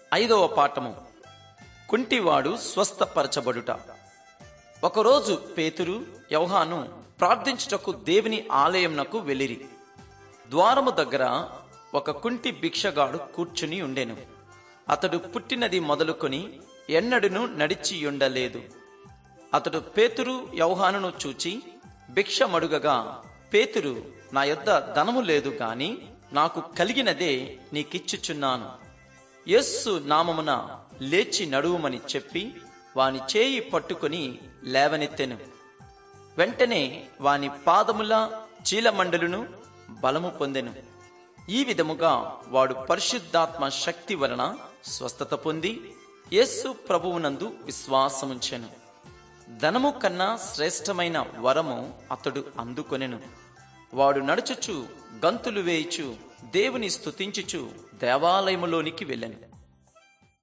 ఐదవ పాఠము కుంటివాడు స్వస్థపరచబడుట ఒకరోజు పేతురు యౌహాను ప్రార్థించుటకు దేవుని ఆలయంనకు వెళ్ళిరి ద్వారము దగ్గర ఒక కుంటి భిక్షగాడు కూర్చుని ఉండెను అతడు పుట్టినది మొదలుకొని ఎన్నడును నడిచి ఉండలేదు అతడు పేతురు యౌహానును చూచి భిక్షమడుగగా పేతురు నా యొద్ద ధనము లేదు గాని నాకు కలిగినదే నీకిచ్చుచున్నాను యస్సు నామమున లేచి నడువుమని చెప్పి వాని చేయి పట్టుకొని లేవనెత్తెను వెంటనే వాని పాదముల చీలమండలును బలము పొందెను ఈ విధముగా వాడు పరిశుద్ధాత్మ శక్తి వలన స్వస్థత పొంది యేసు ప్రభువునందు విశ్వాసముంచెను ధనము కన్నా శ్రేష్టమైన వరము అతడు అందుకొనెను వాడు నడుచుచు గంతులు వేయిచు దేవుని స్తుతించుచు దేవాలయములోనికి వెళ్ళెను